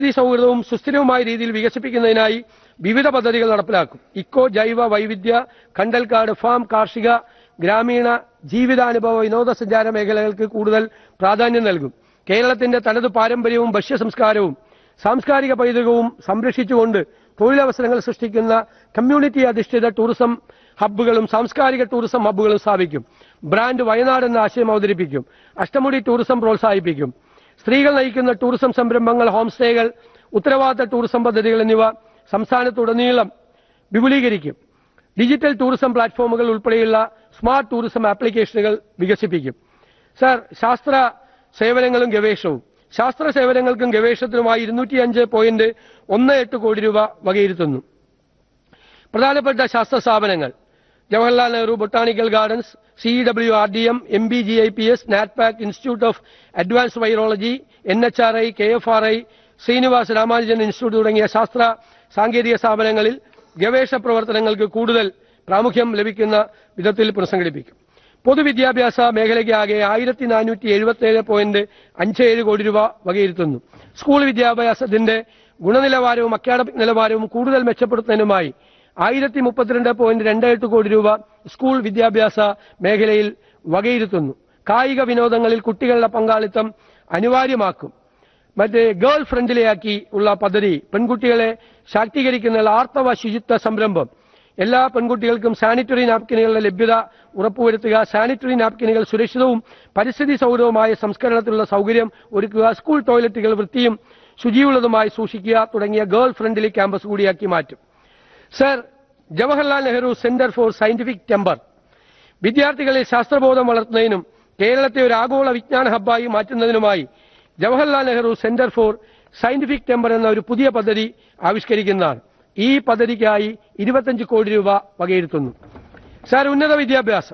പരിസ്ഥിതി സൗഹൃദവും സുസ്ഥിരവുമായ രീതിയിൽ വികസിപ്പിക്കുന്നതിനായി വിവിധ പദ്ധതികൾ നടപ്പിലാക്കും ഇക്കോ ജൈവ വൈവിധ്യ കണ്ടൽക്കാട് ഫാം കാർഷിക ഗ്രാമീണ ജീവിതാനുഭവ വിനോദസഞ്ചാര മേഖലകൾക്ക് കൂടുതൽ പ്രാധാന്യം നൽകും കേരളത്തിന്റെ തനത് പാരമ്പര്യവും ഭക്ഷ്യ സംസ്കാരവും സാംസ്കാരിക പൈതൃകവും സംരക്ഷിച്ചുകൊണ്ട് തൊഴിലവസരങ്ങൾ സൃഷ്ടിക്കുന്ന കമ്മ്യൂണിറ്റി അധിഷ്ഠിത ടൂറിസം ഹബ്ബുകളും സാംസ്കാരിക ടൂറിസം ഹബ്ബുകളും സ്ഥാപിക്കും ബ്രാൻഡ് വയനാട് എന്ന ആശയം അവതരിപ്പിക്കും അഷ്ടമുടി ടൂറിസം പ്രോത്സാഹിപ്പിക്കും സ്ത്രീകൾ നയിക്കുന്ന ടൂറിസം സംരംഭങ്ങൾ ഹോം സ്റ്റേകൾ ഉത്തരവാദിത്ത ടൂറിസം പദ്ധതികൾ എന്നിവ സംസ്ഥാനത്തുടനീളം വിപുലീകരിക്കും ഡിജിറ്റൽ ടൂറിസം പ്ലാറ്റ്ഫോമുകൾ ഉൾപ്പെടെയുള്ള സ്മാർട്ട് ടൂറിസം ആപ്ലിക്കേഷനുകൾ വികസിപ്പിക്കും സാർ ശാസ്ത്ര സേവനങ്ങളും ഗവേഷണവും ശാസ്ത്ര സേവനങ്ങൾക്കും ഗവേഷണത്തിനുമായി ഇരുന്നൂറ്റി അഞ്ച് പോയിന്റ് ഒന്ന് എട്ട് കോടി രൂപ വകയിരുത്തുന്നു പ്രധാനപ്പെട്ട ശാസ്ത്ര സ്ഥാപനങ്ങൾ Jawaharlal Nehru botanical gardens C W R D M M B G I P S NATPAC institute of advance virology N H R I K F R I Srinivas Ramanujan institute തുടങ്ങിയ ശാസ്ത്ര സാങ്കേതിക സ്ഥാപനങ്ങളിൽ ഗവേഷണ പ്രവർത്തനങ്ങൾക്ക് കൂടുതൽ പ്രാമുഖ്യം ലഭിക്കുന്ന വിധത്തിൽ പുനഃസംഘടിപ്പിക്കും പൊതുവിദ്യാഭ്യാസ മേഖലയ്ക്ക് ആകെ ആയിരത്തി നാനൂറ്റി എഴുപത്തി ഏഴ് പോയിന്റ് അഞ്ച് ഏഴ് കോടി രൂപ വകയിരുത്തുന്നു സ്കൂൾ വിദ്യാഭ്യാസത്തിന്റെ ഗുണനിലവാരവും അക്കാഡമിക് നിലവാരവും കൂടുതൽ മെച്ചപ്പെടുത്തുന്നതിനുമായി ആയിരത്തി മുപ്പത്തിരണ്ട് പോയിന്റ് രണ്ട് എട്ട് കോടി രൂപ സ്കൂൾ വിദ്യാഭ്യാസ മേഖലയിൽ വകയിരുത്തുന്നു കായിക വിനോദങ്ങളിൽ കുട്ടികളുടെ പങ്കാളിത്തം അനിവാര്യമാക്കും മറ്റേ ഗേൾ ഫ്രണ്ട്ലിയാക്കി ഉള്ള പദ്ധതി പെൺകുട്ടികളെ ശാക്തീകരിക്കുന്ന ആർത്തവ ശുചിത്വ സംരംഭം എല്ലാ പെൺകുട്ടികൾക്കും സാനിറ്ററി നാപ്കിനുകളുടെ ലഭ്യത ഉറപ്പുവരുത്തുക സാനിറ്ററി നാപ്കിനുകൾ സുരക്ഷിതവും പരിസ്ഥിതി സൗഹൃദവുമായ സംസ്കരണത്തിലുള്ള സൗകര്യം ഒരുക്കുക സ്കൂൾ ടോയ്ലറ്റുകൾ വൃത്തിയും ശുചിയുള്ളതുമായി സൂക്ഷിക്കുക തുടങ്ങിയ ഗേൾ ഫ്രണ്ട്ലി ക്യാമ്പസ് കൂടിയാക്കി മാറ്റും sir Jawaharlal Nehru centre for scientific temper വിദ്യാർത്ഥികളിൽ ശാസ്ത്രബോധം വളർത്തുന്നതിനും കേരളത്തെ ഒരു ആഗോള വിജ്ഞാന ഹബ്ബായി മാറ്റുന്നതിനുമായി Jawaharlal Nehru centre for scientific temper എന്ന ഒരു പുതിയ പദ്ധതി ആവിഷ്കരിക്കുന്നതാണ് ഈ പദ്ധതിക്കായി ഇരുപത്തഞ്ച് കോടി രൂപ വകയിരുത്തുന്നു സാർ ഉന്നത വിദ്യാഭ്യാസം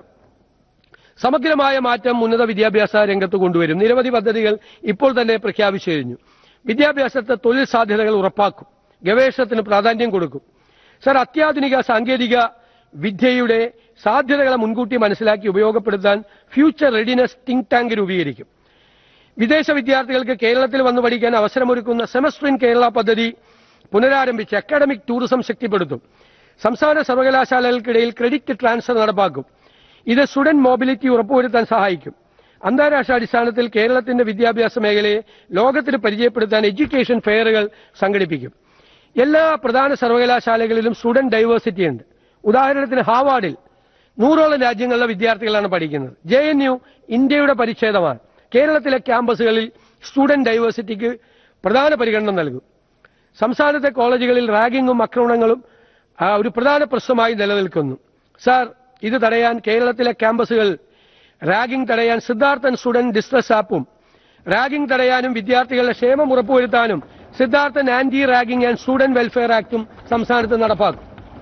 സമഗ്രമായ മാറ്റം ഉന്നത വിദ്യാഭ്യാസ രംഗത്ത് കൊണ്ടുവരും നിരവധി പദ്ധതികൾ ഇപ്പോൾ തന്നെ പ്രഖ്യാപിച്ചു കഴിഞ്ഞു വിദ്യാഭ്യാസത്തെ തൊഴിൽ സാധ്യതകൾ ഉറപ്പാക്കും ഗവേഷണത്തിന് പ്രാധാന്യം കൊടുക്കും സർ അത്യാധുനിക സാങ്കേതിക വിദ്യയുടെ സാധ്യതകളെ മുൻകൂട്ടി മനസ്സിലാക്കി ഉപയോഗപ്പെടുത്താൻ ഫ്യൂച്ചർ റെഡിനെസ് തിങ്ക് ടാങ്ക് രൂപീകരിക്കും വിദേശ വിദ്യാർത്ഥികൾക്ക് കേരളത്തിൽ വന്നു പഠിക്കാൻ അവസരമൊരുക്കുന്ന സെമസ്റ്റർ ഇൻ കേരള പദ്ധതി പുനരാരംഭിച്ച് അക്കാഡമിക് ടൂറിസം ശക്തിപ്പെടുത്തും സംസ്ഥാന സർവകലാശാലകൾക്കിടയിൽ ക്രെഡിറ്റ് ട്രാൻസ്ഫർ നടപ്പാക്കും ഇത് സ്റ്റുഡന്റ് മൊബിലിറ്റി ഉറപ്പുവരുത്താൻ സഹായിക്കും അന്താരാഷ്ട്ര അടിസ്ഥാനത്തിൽ കേരളത്തിന്റെ വിദ്യാഭ്യാസ മേഖലയെ ലോകത്തിന് പരിചയപ്പെടുത്താൻ എഡ്യൂക്കേഷൻ ഫെയറുകൾ സംഘടിപ്പിക്കും എല്ലാ പ്രധാന സർവകലാശാലകളിലും സ്റ്റുഡന്റ് ഡൈവേഴ്സിറ്റി ഉണ്ട് ഉദാഹരണത്തിന് ഹാവാർഡിൽ നൂറോളം രാജ്യങ്ങളിലെ വിദ്യാർത്ഥികളാണ് പഠിക്കുന്നത് ജെ എൻ യു ഇന്ത്യയുടെ പരിച്ഛേദമാണ് കേരളത്തിലെ ക്യാമ്പസുകളിൽ സ്റ്റുഡന്റ് ഡൈവേഴ്സിറ്റിക്ക് പ്രധാന പരിഗണന നൽകും സംസ്ഥാനത്തെ കോളേജുകളിൽ റാഗിങ്ങും ആക്രമണങ്ങളും ആ, ഒരു പ്രധാന പ്രശ്നമായി നിലനിൽക്കുന്നു സാർ ഇത് തടയാൻ കേരളത്തിലെ ക്യാമ്പസുകൾ റാഗിംഗ് തടയാൻ സിദ്ധാർത്ഥൻ സ്റ്റുഡന്റ് ഡിസ്ട്രസ് ആപ്പും റാഗിംഗ് തടയാനും വിദ്യാർത്ഥികളുടെ ക്ഷേമം ഉറപ്പുവരുത്താനും Sidharthan anti ragging and student welfare ആക്ടും സംസ്ഥാനത്ത് നടപ്പാക്കും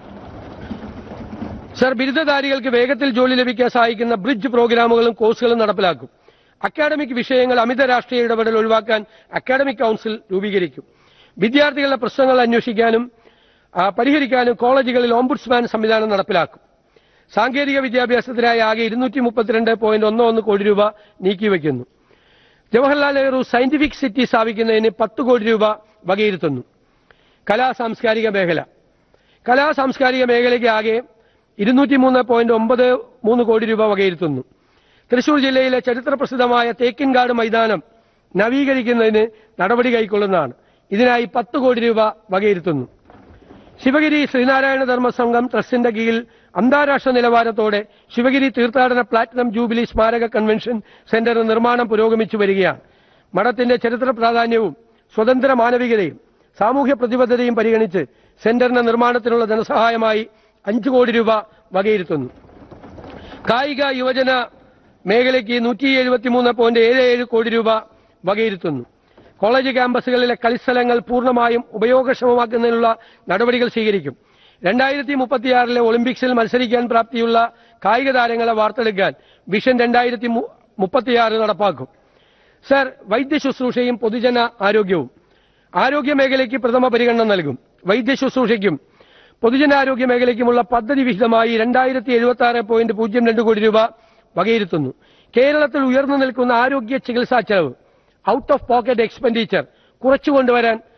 സർ ബിരുദധാരികൾക്ക് വേഗത്തിൽ ജോലി ലഭിക്കാൻ സഹായിക്കുന്ന ബ്രിഡ്ജ് പ്രോഗ്രാമുകളും കോഴ്സുകളും നടപ്പിലാക്കും അക്കാഡമിക് വിഷയങ്ങൾ അമിത രാഷ്ട്രീയ ഇടപെടൽ ഒഴിവാക്കാൻ അക്കാഡമിക് കൗൺസിൽ രൂപീകരിക്കും വിദ്യാർത്ഥികളുടെ പ്രശ്നങ്ങൾ അന്വേഷിക്കാനും ആ, പരിഹരിക്കാനും കോളേജുകളിൽ ഓംബുഡ്സ്മാൻ സംവിധാനം നടപ്പിലാക്കും സാങ്കേതിക വിദ്യാഭ്യാസത്തിനായി ആകെ ഇരുന്നൂറ്റി മുപ്പത്തിരണ്ട് പോയിന്റ് ഒന്ന് ഒന്ന് കോടി രൂപ നീക്കിവെക്കുന്നു ജവഹർലാൽ നെഹ്റു സയന്റിഫിക് സിറ്റി സ്ഥാപിക്കുന്നതിന് പത്ത് കോടി രൂപ വകയിരുത്തുന്നു കലാ സാംസ്കാരിക മേഖല കലാ സാംസ്കാരിക മേഖലയ്ക്ക് ആകെ ഇരുന്നൂറ്റി മൂന്ന് പോയിന്റ് ഒമ്പത് മൂന്ന് കോടി രൂപ വകയിരുത്തുന്നു തൃശൂർ ജില്ലയിലെ ചരിത്രപ്രസിദ്ധമായ തേക്കിൻകാട് മൈതാനം നവീകരിക്കുന്നതിന് നടപടി കൈക്കൊള്ളുന്നതാണ് ഇതിനായി പത്ത് കോടി രൂപ വകയിരുത്തുന്നു ശിവഗിരി ശ്രീനാരായണ ധർമ്മ സംഘം ട്രസ്റ്റിന്റെ കീഴിൽ അന്താരാഷ്ട്ര നിലവാരത്തോടെ ശിവഗിരി തീർത്ഥാടന പ്ലാറ്റിനം ജൂബിലി സ്മാരക കൺവെൻഷൻ സെന്റർ നിർമ്മാണം പുരോഗമിച്ചു വരികയാണ് മഠത്തിന്റെ ചരിത്ര പ്രാധാന്യവും സ്വതന്ത്ര മാനവികതയും സാമൂഹ്യ പ്രതിബദ്ധതയും പരിഗണിച്ച് സെന്ററിന്റെ നിർമ്മാണത്തിനുള്ള ധനസഹായമായി അഞ്ചു കോടി രൂപ വകയിരുത്തുന്നു കായിക യുവജന മേഖലയ്ക്ക് നൂറ്റി എഴുപത്തിമൂന്ന് പോയിന്റ് ഏഴ് ഏഴ് കോടി രൂപ വകയിരുത്തുന്നു കോളേജ് ക്യാമ്പസുകളിലെ കളിസ്ഥലങ്ങൾ പൂർണ്ണമായും ഉപയോഗക്ഷമമാക്കുന്നതിനുള്ള നടപടികൾ സ്വീകരിക്കും രണ്ടായിരത്തി മുപ്പത്തിയാറിലെ ഒളിമ്പിക്സിൽ മത്സരിക്കാൻ പ്രാപ്തിയുള്ള കായിക താരങ്ങളെ വാർത്തെടുക്കാൻ വിഷൻ രണ്ടായിരത്തി മുപ്പത്തിയാറ് നടപ്പാക്കും സർ വൈദ്യ ശുശ്രൂഷയും പൊതുജന ആരോഗ്യവും ആരോഗ്യ മേഖലയ്ക്ക് പ്രഥമ പരിഗണന നൽകും വൈദ്യ ശുശ്രൂഷയ്ക്കും പൊതുജനാരോഗ്യ മേഖലയ്ക്കുമുള്ള പദ്ധതി വിഹിതമായി രണ്ടായിരത്തി എഴുപത്തി ആറ് പോയിന്റ് പൂജ്യം രണ്ട് കോടി രൂപ വകയിരുത്തുന്നു കേരളത്തിൽ ഉയർന്നു നിൽക്കുന്ന ആരോഗ്യ ചികിത്സാ ചെലവ് ഔട്ട് ഓഫ് പോക്കറ്റ് എക്സ്പെൻഡിച്ചർ കുറച്ചു കൊണ്ടുവരാൻ